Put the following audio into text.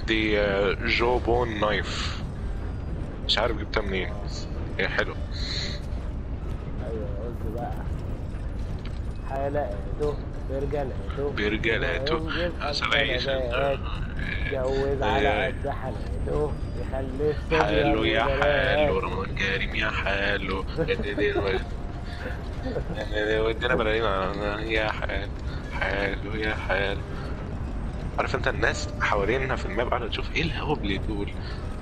دي آه، جو بون نايف مش عارف جبتها منين بس هي حلوه ايوه قلت بقى حلقته برجلاته برجلاته ينجب عسلية البلدات جوز على قد حلقته يخلف حلو يا بلاد حلو وبلاد. رمضان كريم يا حلو ودينا بلالين يا حلو حلو يا حلو عارف انت الناس حوالينها في الماب قاعده تشوف ايه الهبل دول